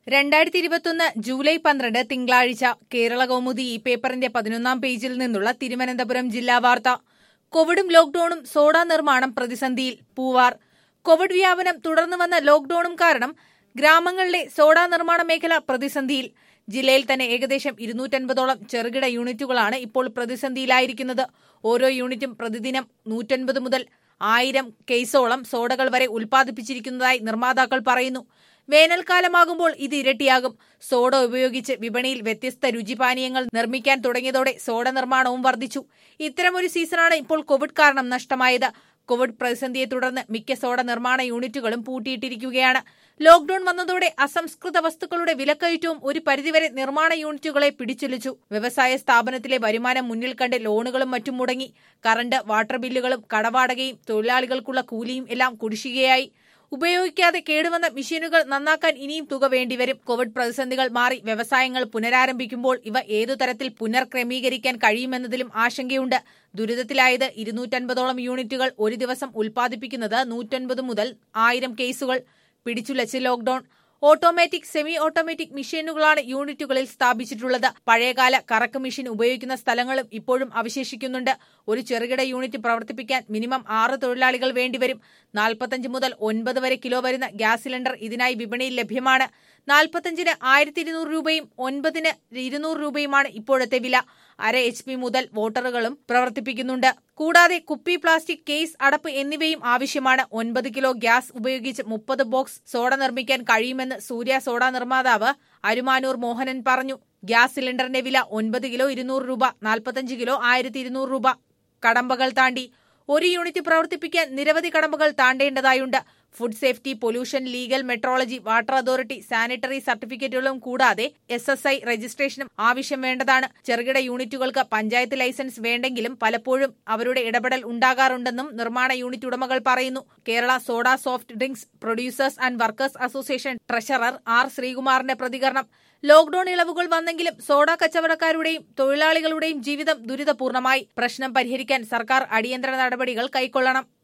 രണ്ടായിരത്തി ഇരുപത്തൊന്ന് ജൂലൈ പന്ത്രണ്ട് തിങ്കളാഴ്ച കേരള കൗമുദി ഈ പേപ്പറിന്റെ പതിനൊന്നാം പേജിൽ നിന്നുള്ള തിരുവനന്തപുരം ജില്ലാ വാർത്ത കോവിഡും ലോക്ഡൌണും സോഡ നിർമ്മാണം പ്രതിസന്ധിയിൽ പൂവാർ കോവിഡ് വ്യാപനം തുടർന്നു വന്ന ലോക്ഡൌണും കാരണം ഗ്രാമങ്ങളിലെ സോഡ നിർമ്മാണ മേഖല പ്രതിസന്ധിയിൽ ജില്ലയിൽ തന്നെ ഏകദേശം ഇരുന്നൂറ്റൻപതോളം ചെറുകിട യൂണിറ്റുകളാണ് ഇപ്പോൾ പ്രതിസന്ധിയിലായിരിക്കുന്നത് ഓരോ യൂണിറ്റും പ്രതിദിനം നൂറ്റൻപത് മുതൽ ആയിരം കേസോളം സോഡകൾ വരെ ഉൽപ്പാദിപ്പിച്ചിരിക്കുന്നതായി നിർമ്മാതാക്കൾ പറയുന്നു വേനൽക്കാലമാകുമ്പോൾ ഇത് ഇരട്ടിയാകും സോഡ ഉപയോഗിച്ച് വിപണിയിൽ വ്യത്യസ്ത രുചിപാനീയങ്ങൾ നിർമ്മിക്കാൻ തുടങ്ങിയതോടെ സോഡ നിർമ്മാണവും വർദ്ധിച്ചു ഇത്തരമൊരു സീസണാണ് ഇപ്പോൾ കോവിഡ് കാരണം നഷ്ടമായത് കോവിഡ് പ്രതിസന്ധിയെ തുടർന്ന് മിക്ക സോഡ നിർമ്മാണ യൂണിറ്റുകളും പൂട്ടിയിട്ടിരിക്കുകയാണ് ലോക്ഡൌൺ വന്നതോടെ അസംസ്കൃത വസ്തുക്കളുടെ വിലക്കയറ്റവും ഒരു പരിധിവരെ നിർമ്മാണ യൂണിറ്റുകളെ പിടിച്ചുലച്ചു വ്യവസായ സ്ഥാപനത്തിലെ വരുമാനം മുന്നിൽ കണ്ട് ലോണുകളും മറ്റും മുടങ്ങി കറണ്ട് വാട്ടർ ബില്ലുകളും കടവാടകയും തൊഴിലാളികൾക്കുള്ള കൂലിയും എല്ലാം കുടിശ്ശികയായി ഉപയോഗിക്കാതെ കേടുവന്ന മെഷീനുകൾ നന്നാക്കാൻ ഇനിയും തുക വേണ്ടിവരും കോവിഡ് പ്രതിസന്ധികൾ മാറി വ്യവസായങ്ങൾ പുനരാരംഭിക്കുമ്പോൾ ഇവ ഏതു തരത്തിൽ പുനർക്രമീകരിക്കാൻ കഴിയുമെന്നതിലും ആശങ്കയുണ്ട് ദുരിതത്തിലായത് ഇരുന്നൂറ്റൻപതോളം യൂണിറ്റുകൾ ഒരു ദിവസം ഉൽപ്പാദിപ്പിക്കുന്നത് നൂറ്റൻപത് മുതൽ ആയിരം കേസുകൾ പിടിച്ചുലച്ച് ലോക്ഡൌൺ ഓട്ടോമാറ്റിക് സെമി ഓട്ടോമാറ്റിക് മെഷീനുകളാണ് യൂണിറ്റുകളിൽ സ്ഥാപിച്ചിട്ടുള്ളത് പഴയകാല കറക്ക് മെഷീൻ ഉപയോഗിക്കുന്ന സ്ഥലങ്ങളും ഇപ്പോഴും അവശേഷിക്കുന്നുണ്ട് ഒരു ചെറുകിട യൂണിറ്റ് പ്രവർത്തിപ്പിക്കാൻ മിനിമം ആറ് തൊഴിലാളികൾ വേണ്ടിവരും നാൽപ്പത്തഞ്ച് മുതൽ ഒൻപത് വരെ കിലോ വരുന്ന ഗ്യാസ് സിലിണ്ടർ ഇതിനായി വിപണിയിൽ ലഭ്യമാണ് നാൽപ്പത്തഞ്ചിന് ആയിരത്തി ഇരുന്നൂറ് രൂപയും ഒൻപതിന് ഇരുന്നൂറ് രൂപയുമാണ് ഇപ്പോഴത്തെ വില അര എച്ച് പി മുതൽ വോട്ടറുകളും പ്രവർത്തിപ്പിക്കുന്നുണ്ട് കൂടാതെ കുപ്പി പ്ലാസ്റ്റിക് കേസ് അടപ്പ് എന്നിവയും ആവശ്യമാണ് ഒൻപത് കിലോ ഗ്യാസ് ഉപയോഗിച്ച് മുപ്പത് ബോക്സ് സോഡ നിർമ്മിക്കാൻ കഴിയുമെന്ന് സൂര്യ സോഡ നിർമ്മാതാവ് അരുമാനൂർ മോഹനൻ പറഞ്ഞു ഗ്യാസ് സിലിണ്ടറിന്റെ വില ഒൻപത് കിലോ ഇരുന്നൂറ് രൂപ നാൽപ്പത്തഞ്ച് കിലോ ആയിരത്തി ഇരുന്നൂറ് രൂപ കടമ്പകൾ താണ്ടി ഒരു യൂണിറ്റ് പ്രവർത്തിപ്പിക്കാൻ നിരവധി കടമ്പകൾ താണ്ടേണ്ടതായുണ്ട് food safety pollution legal metrology water authority sanitary സർട്ടിഫിക്കറ്റുകളും കൂടാതെ എസ് എസ് ഐ രജിസ്ട്രേഷനും ആവശ്യം വേണ്ടതാണ് ചെറുകിട യൂണിറ്റുകൾക്ക് പഞ്ചായത്ത് ലൈസൻസ് വേണ്ടെങ്കിലും പലപ്പോഴും അവരുടെ ഇടപെടൽ ഉണ്ടാകാറുണ്ടെന്നും നിർമ്മാണ യൂണിറ്റ് ഉടമകൾ പറയുന്നു Kerala soda soft drinks producers and workers association treasurer R ശ്രീകുമാറിന്റെ പ്രതികരണം ലോക്ഡൌൺ ഇളവുകൾ വന്നെങ്കിലും സോഡ കച്ചവടക്കാരുടെയും തൊഴിലാളികളുടെയും ജീവിതം ദുരിതപൂർണമായി പ്രശ്നം പരിഹരിക്കാൻ സർക്കാർ അടിയന്തര നടപടികൾ കൈക്കൊള്ളണം